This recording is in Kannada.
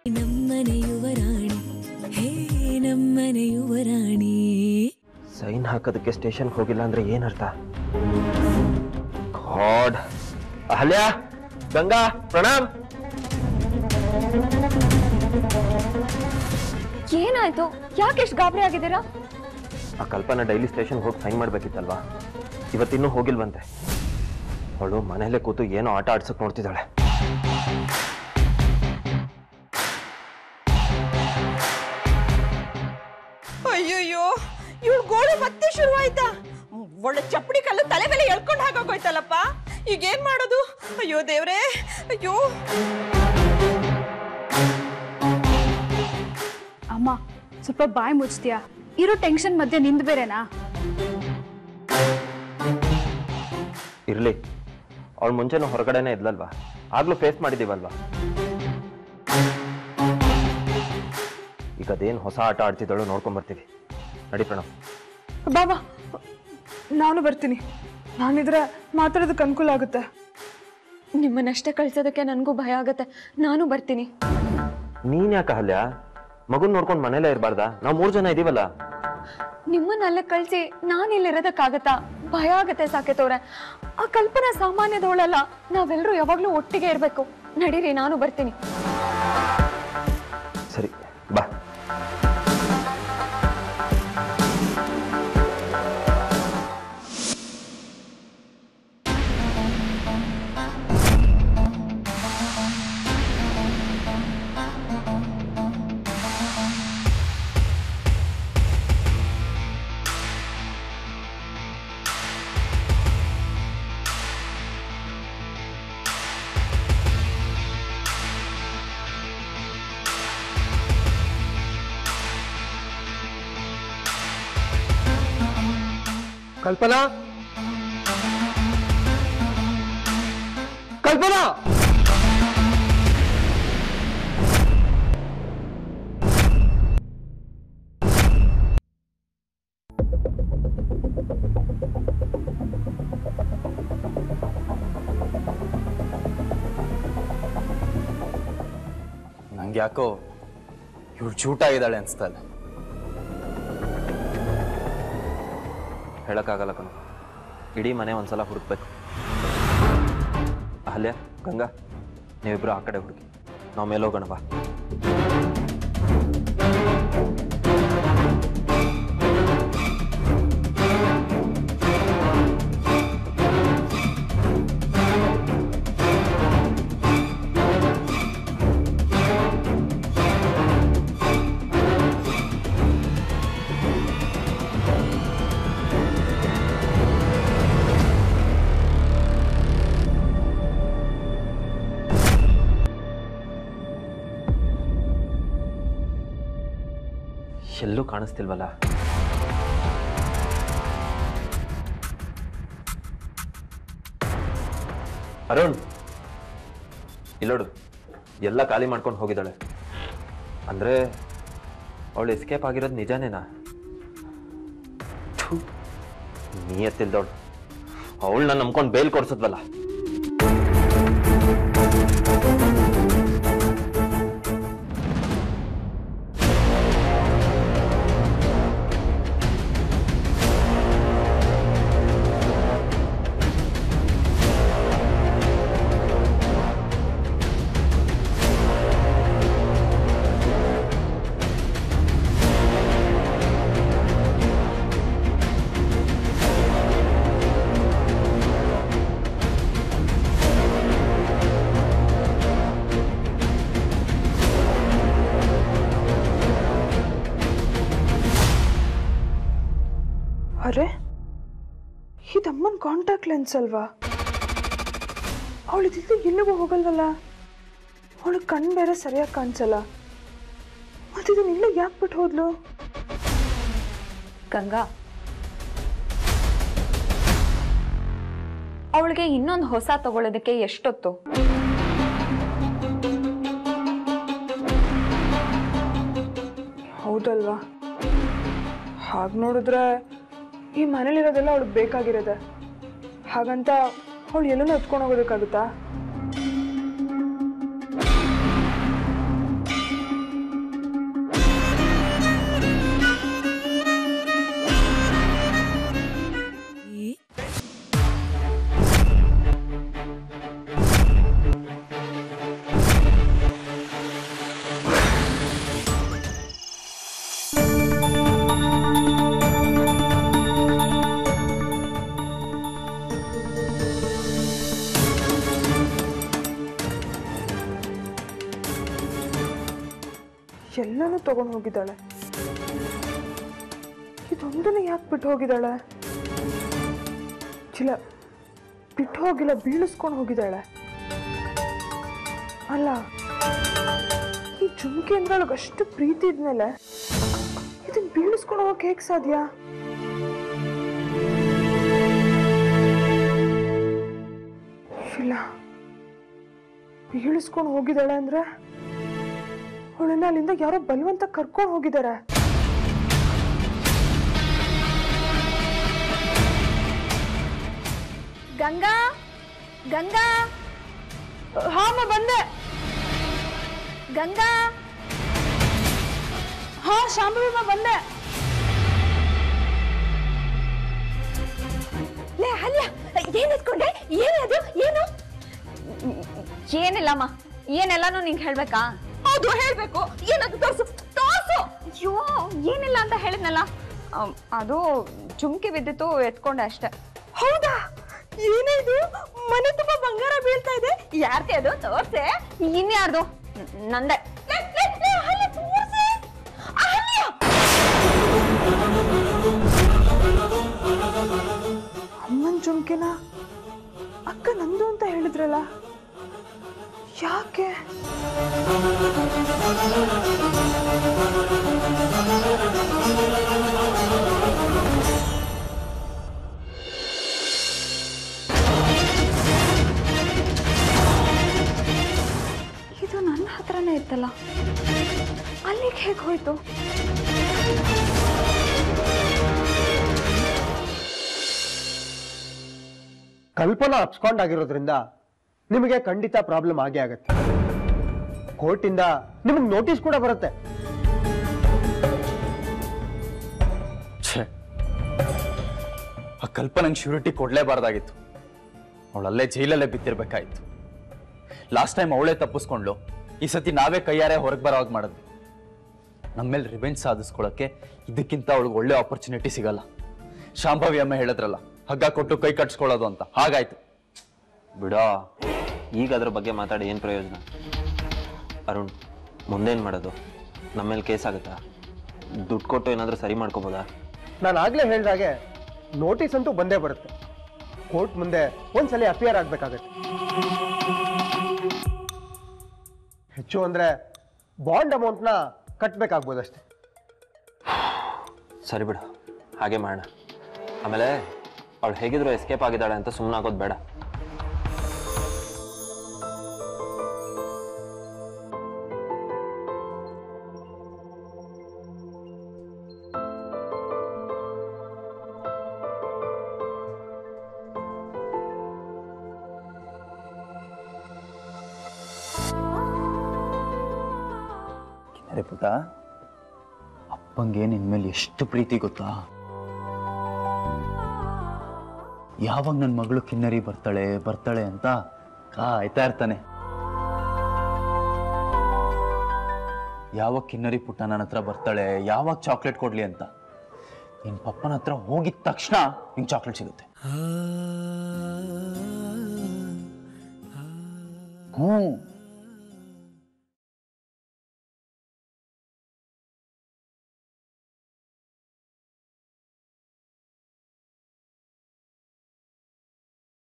ನಮ್ಮನೆ ಯುವರಾಣಿ ಹೇ ನಮ್ಮನೆ ಯುವರಾಣಿ ಸೈನ್ ಹಾಕೋದಕ್ಕೆ ಸ್ಟೇಷನ್ಗೆ ಹೋಗಿಲ್ಲ ಅಂದ್ರೆ ಏನರ್ಥ ಗಾಡ್ ಅಹಲ್ಯ ಗಂಗಾ ಪ್ರಣಾಮ್ ಏನಾಯ್ತು ಯಾಕೆ ಎಷ್ಟು ಗಾಬರಿ ಆಗಿದ್ದೀರಾ ಆ ಕಲ್ಪನಾ ಡೈಲಿ ಸ್ಟೇಷನ್ಗೆ ಹೋಗಿ ಸೈನ್ ಮಾಡ್ಬೇಕಿತ್ತಲ್ವಾ ಇವತ್ತಿನ್ನೂ ಹೋಗಿಲ್ವಂತೆ ಅವಳು ಮನೆಯಲ್ಲೇ ಕೂತು ಏನೋ ಆಟ ಆಡ್ಸಕ್ ನೋಡ್ತಿದ್ದಾಳೆ ಅಯ್ಯಯ್ಯೋ ಇವಳು ಗೋಳು ಮತ್ತೆ ಶುರುವಾಯ್ತಾ ಒಳ್ಳೆ ಚಪ್ಪಡಿ ಕಲ್ಲು ತಲೆ ಮೇಲೆ ಎಳ್ಕೊಂಡು ಹಾಕೋಗೋಯ್ತಲ್ಲಪ್ಪ ಈಗ ಏನ್ ಮಾಡೋದು ಅಯ್ಯೋ ದೇವ್ರೇ ಅಯ್ಯೋ ಅಮ್ಮ ಸ್ವಲ್ಪ ಬಾಯಿ ಮುಚ್ತೀಯಾ ಇರೋ ಟೆನ್ಷನ್ ಮಧ್ಯೆ ನಿಂದು ಬೇರೆನಾ ಇರ್ಲಿ ಅವಳು ಮುಂಚೆನೂ ಹೊರಗಡೆನೇ ಇದ್ಲಲ್ವಾ ಆಗ್ಲೂ ಫೇಸ್ ಮಾಡಿದೀವಲ್ವಾ ಈಗ ಅದೇನು ಹೊಸ ಆಟ ಆಡ್ತಿದ್ದಳು ನೋಡ್ಕೊಂಡ್ ಬರ್ತೀವಿ ನಡಿ ಪ್ರಣವ್ ಬಾಬಾ ನಾನು ಬರ್ತೀನಿ ನಾನಿದ್ರೆ ಮಾತಾಡೋದಕ್ಕೆ ಅನುಕೂಲ ಆಗುತ್ತೆ ನಿಮ್ಮನ್ನಷ್ಟೇ ಕಳ್ಸೋದಕ್ಕೆ ನನಗೂ ಭಯ ಆಗತ್ತೆ ನಾನು ಬರ್ತೀನಿ ನೀನ್ ಯಾಕೆ ಅಹಲ್ಯ ಮಗುನ್ ನೋಡ್ಕೊಂಡು ಮನೇಲೇ ಇರಬಾರ್ದಾ ನಾವು ಮೂರ್ ಜನ ಇದೀವಲ್ಲ ನಿಮ್ಮನ್ನ ಅಲ್ಲೇ ಕಳ್ಸಿ ನಾನು ಇಲ್ಲಿರೋದಕ್ಕಾಗತ್ತಾ ಭಯ ಆಗತ್ತೆ ಸಾಕೆತವ್ರೆ ಆ ಕಲ್ಪನಾ ಸಾಮಾನ್ಯದವಳಲ್ಲ ನಾವೆಲ್ಲರೂ ಯಾವಾಗ್ಲೂ ಒಟ್ಟಿಗೆ ಇರ್ಬೇಕು ನಡೀರಿ ನಾನು ಬರ್ತೀನಿ ಸರಿ ಬಾ ಕಲ್ಪನಾ ಕಲ್ಪನಾ ನಂಗೆ ಯಾಕೋ ಇವಳು ಚೂಟ ಇದ್ದಾಳೆ ಅನ್ಸ್ತಲ್ಲ ಹೇಳಕ್ಕಾಗಲ್ಲ ಕಣ ಇಡೀ ಮನೆ ಒಂದ್ಸಲ ಹುಡುಕ್ಬೇಕು ಅಹಲ್ಯ ಗಂಗಾ ನೀವಿಬ್ರು ಆ ಕಡೆ ಹುಡುಕಿ ನಾವು ಮೇಲೆ ಹೋಗೋಣ ಬಾ ಎಲ್ಲೂ ಕಾಣಿಸ್ತಿಲ್ವಲ್ಲ ಅರುಣ್ ಇಲ್ಲೋಡು ಎಲ್ಲ ಖಾಲಿ ಮಾಡ್ಕೊಂಡು ಹೋಗಿದ್ದಾಳೆ ಅಂದ್ರೆ ಅವಳು ಎಸ್ಕೇಪ್ ಆಗಿರೋದು ನಿಜಾನೇನಾ ಥು, ನಿಯತ್ತಿಲ್ದವಳು ಅವಳನ್ನ ನಂಬ್ಕೊಂಡು ಬೇಲ್ ಕೊಡ್ಸದ್ವಲ್ಲ ಅರೆ ಇದಮ್ಮನ್ ಕಾಂಟ್ಯಾಕ್ಟ್ ಲೆನ್ಸ್ ಅಲ್ವಾ ಅವಳಿದ್ದು ಎಲ್ಲಿಗೂ ಹೋಗಲ್ವಲ್ಲ ಅವಳು ಕಣ್ ಬೇರೆ ಸರಿಯಾಗಿ ಕಾಣಿಸಲ್ಲ ಮತ್ತಿದನ್ನ ಇಲ್ಲ ಯಾಕೆ ಬಿಟ್ಟು ಹೋದ್ಲು ಗಂಗಾ ಅವಳಿಗೆ ಇನ್ನೊಂದು ಹೊಸ ತಗೊಳ್ಳೋದಕ್ಕೆ ಎಷ್ಟೊತ್ತು ಹೌದಲ್ವಾ ಹಾಗೆ ನೋಡಿದ್ರೆ ಈ ಮನೇಲಿರೋದೆಲ್ಲ ಅವಳಿಗೆ ಬೇಕಾಗಿರೋದೆ ಹಾಗಂತ ಅವಳು ಎಲ್ಲನೂ ಎತ್ಕೊಂಡು ಹೋಗೋದಕ್ಕಾಗುತ್ತಾ ಎಲ್ಲನೂ ತಗೊಂಡು ಹೋಗಿದ್ದಾಳೆ ಇದೊಂದನ್ನ ಯಾಕೆ ಬಿಟ್ಟು ಹೋಗಿದ್ದಾಳೆ ಚಿಲ ಬಿಟ್ಟು ಹೋಗಿಲ್ಲ ಬೀಳಿಸ್ಕೊಂಡು ಹೋಗಿದ್ದಾಳೆ ಅಲ್ಲ ಈ ಜುಮ್ಕಿ ಅಂದ್ರೆ ಅವಳಿಗೆ ಅಷ್ಟು ಪ್ರೀತಿ ಇದ್ಮೇಲೆ ಇದನ್ನ ಬೀಳಿಸ್ಕೊಂಡು ಹೋಗಕ್ಕೆ ಹೇಗೆ ಸಾಧ್ಯ ಇಲ್ಲ ಬೀಳಿಸ್ಕೊಂಡು ಹೋಗಿದ್ದಾಳೆ ಅಂದ್ರೆ ಅವಳನ್ನ ಅಲ್ಲಿಂದ ಯಾರೋ ಬಲವಂತ ಕರ್ಕೊಂಡು ಹೋಗಿದ್ದಾರೆ ಗಂಗಾ ಗಂಗಾ ಹಾಮ ಬಂದೆ ಗಂಗಾ ಹಾ ಶಾಂಭವಿಮ ಬಂದೆ ಲೇ ಅಲ್ಲ ಏನ್ ಎತ್ಕೊಂಡೆ ಏನದು ಏನು ಏನಿಲ್ಲಮ್ಮ ಏನೆಲ್ಲಾನು ನಿಂಗೆ ಹೇಳ್ಬೇಕಾ ಹೌದು ಹೇಳ್ಬೇಕು ಏನದು ತೋರ್ಸು ತೋರ್ಸು ಅಯ್ಯೋ ಏನಿಲ್ಲ ಅಂತ ಹೇಳಿದ್ನಲ್ಲ ಅಮ್, ಅದು ಚುಮ್ಕಿ ಬಿದ್ದಿತ್ತು ಎತ್ಕೊಂಡೆ ಅಷ್ಟೇ ಹೌದಾ ಏನಿದು ಮನೆ ತುಂಬಾ ಬಂಗಾರ ಬೀಳ್ತಾ ಇದೆ ಯಾರ್ದೆ ಅದು ತೋರ್ಸೆ ಇನ್ಯಾರ್ದು ನ- ನಂದೆ ಲೇ, ಲೇ, ಲೇ, ಅಹಲ್ಯ, ತೋರ್ಸೆ. ಅಹಲ್ಯ! ಅಮ್ಮನ್ ಜುಮ್ಕಿನ ಅಕ್ಕ ನಂದು ಅಂತ ಹೇಳಿದ್ರಲ್ಲ ಯಾಕೆ ಇದು ನನ್ನ ಹತ್ರನೇ ಇತ್ತಲ್ಲ ಅಲ್ಲಿಗೆ ಹೇಗೆ ಹೋಯ್ತು ಕಲ್ಪನಾ ಅಪ್ಸ್ಕಾಂಡ್ ಆಗಿರೋದ್ರಿಂದ ನಿಮಗೆ ಖಂಡಿತ ಪ್ರಾಬ್ಲಮ್ ಆಗೇ ಆಗತ್ತೆ ಕೋರ್ಟಿಂದ ನಿಮಗೆ ನೋಟಿಸ್ ಕೂಡ ಬರುತ್ತೆ ಛೇ ಆ ಕಲ್ಪನಂಗೆ ಶ್ಯೂರಿಟಿ ಕೊಡ್ಲೇಬಾರ್ದಾಗಿತ್ತು ಅವಳಲ್ಲೇ ಜೈಲಲ್ಲೇ ಬಿದ್ದಿರ್ಬೇಕಾಯ್ತು ಲಾಸ್ಟ್ ಟೈಮ್ ಅವಳೇ ತಪ್ಪಿಸ್ಕೊಂಡ್ಲು ಈ ಸತಿ ನಾವೇ ಕೈಯಾರೆ ಹೊರಗೆ ಬರೋ ಹಾಗೆ ಮಾಡಿದ್ವಿ ನಮ್ಮೇಲೆ ರಿವೆಂಜ್ ಸಾಧಿಸ್ಕೊಳಕ್ಕೆ ಇದಕ್ಕಿಂತ ಅವಳಿಗೆ ಒಳ್ಳೆ ಆಪರ್ಚುನಿಟಿ ಸಿಗಲ್ಲ ಶಾಂಭವಿ ಅಮ್ಮ ಹೇಳಿದ್ರಲ್ಲ ಹಗ್ಗ ಕೊಟ್ಟು ಕೈ ಕಟ್ಸ್ಕೊಳ್ಳೋದು ಅಂತ ಹಾಗಾಯ್ತು ಬಿಡೋ ಈಗ ಅದ್ರ ಬಗ್ಗೆ ಮಾತಾಡಿ ಏನು ಪ್ರಯೋಜನ ಅರುಣ್ ಮುಂದೇನು ಮಾಡೋದು ನಮ್ಮ ಮೇಲೆ ಕೇಸ್ ಆಗುತ್ತಾ ದುಡ್ಡು ಕೊಟ್ಟು ಏನಾದರೂ ಸರಿ ಮಾಡ್ಕೋಬೋದಾ ನಾನು ಆಗ್ಲೇ ಹೇಳ್ದಾಗೆ ನೋಟಿಸ್ ಅಂತೂ ಬಂದೇ ಬರುತ್ತೆ ಕೋರ್ಟ್ ಮುಂದೆ ಒಂದ್ಸಲಿ ಅಪಿಯರ್ ಆಗ್ಬೇಕಾಗತ್ತೆ ಹೆಚ್ಚು ಅಂದ್ರೆ ಬಾಂಡ್ ಅಮೌಂಟ್ನ ಕಟ್ಬೇಕಾಗ್ಬೋದಷ್ಟೇ ಸರಿ ಬಿಡು ಹಾಗೆ ಮಾಡೋಣ ಆಮೇಲೆ ಅವಳು ಹೇಗಿದ್ರು ಎಸ್ಕೇಪ್ ಆಗಿದ್ದಾಳೆ ಅಂತ ಸುಮ್ಮನೆ ಆಗೋದು ಬೇಡ ಅರೆ ಪುಟ ಅಪ್ಪಂಗೆ ನಿನ್ ಮೇಲೆ ಎಷ್ಟು ಪ್ರೀತಿ ಗೊತ್ತಾ ಯಾವಾಗ ನನ್ನ ಮಗಳು ಕಿನ್ನರಿ ಬರ್ತಾಳೆ ಬರ್ತಾಳೆ ಅಂತ ಕಾಯ್ತಾ ಇರ್ತಾನೆ ಯಾವಾಗ ಕಿನ್ನರಿ ಪುಟ್ಟ ನನ್ನ ಹತ್ರ ಬರ್ತಾಳೆ ಯಾವಾಗ ಚಾಕ್ಲೇಟ್ ಕೊಡ್ಲಿ ಅಂತ ನಿನ್ ಪಪ್ಪನ ಹತ್ರ ಹೋಗಿದ ತಕ್ಷಣ ನಿಂಗೆ ಚಾಕ್ಲೇಟ್ ಸಿಗುತ್ತೆ ಹ್ಞೂ